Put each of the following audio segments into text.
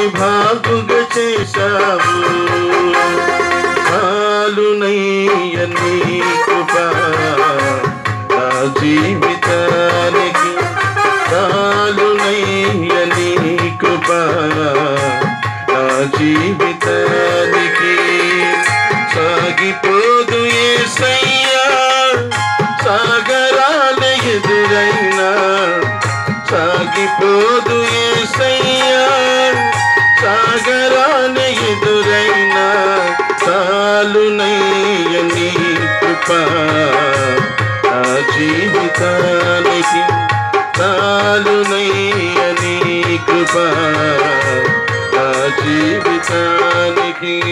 బాగుగా చేశావు చాలునయ్య నీ కృప నా జీవితానికి చాలునయ్య నీ కృప నా జీవితానికి సాగిపోదు ఏసయ్యా సాగరాల ఎదురైనా సాగిపోదు ఏసయ్యా సాగరాల ఎదురైనా చాలునయ్య నీ కృప నా జీవితానికి చాలునయ్య నీ కృప నా జీవితానికి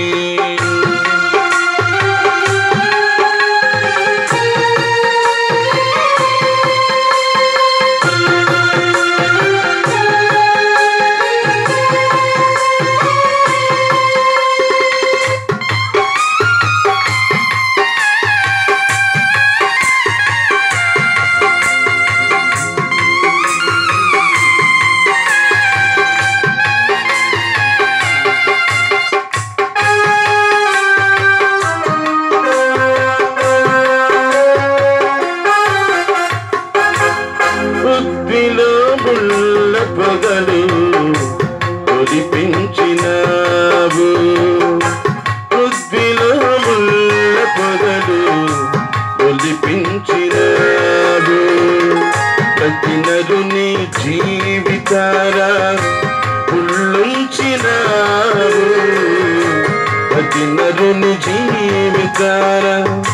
బుద్ధిలో ముళ్ళ పొగలు కురిపించినావు బుద్ధిలో ముళ్ళ పొగలు ఒలిపించినావు ప్రతి నరుని జీవితారా ఉల్లుంచినావు ప్రతి నరుని జీవితారా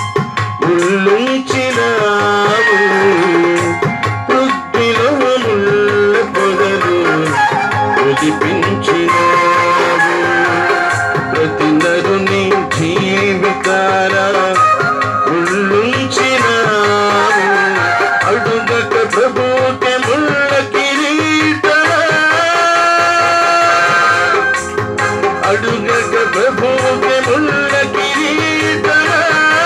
ఉల్లుంచినావు వృద్ధిలో ముళ్ళ పొగలు ఉదిపించినావు ప్రతి నరుని జీవితారా ఉల్లుంచినావు అడుగక ప్రభుకే ముళ్ళ కిరీటమా అడుగక ప్రభుకే ముళ్ళ కిరీటమా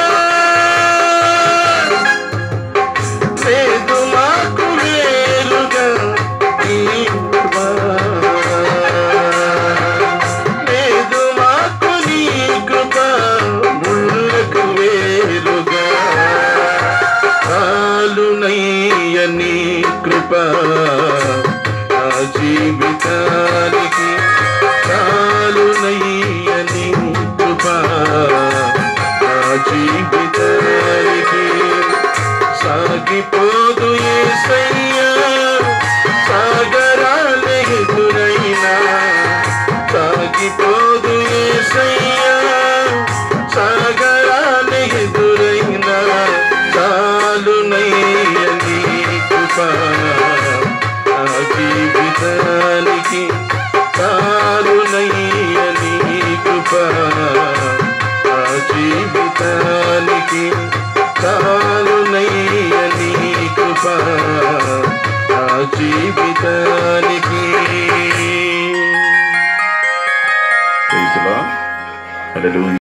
లేదు మాకు వేరుగా ఈ కృప. లేదు మాకు నీ కృప ముళ్ళకు వేరుగా చాలునయ్య నీ కృప నా జీవితానికి చాలునయ్య నీ కృప నా జీవితానికి సాగిపోదు ఏసయ్యా సాగరాల ఎదురైనా సాగిపోదు ఏసయ్యా సాగరాల ఎదురైనా చాలునయ్య నీ కృప నా జీవితానికి చాలునయ్య నీ కృప నా జీవితానికి చాలునయ్య నీ కృప నా జీవితానికి Praise the Lord. Hallelujah.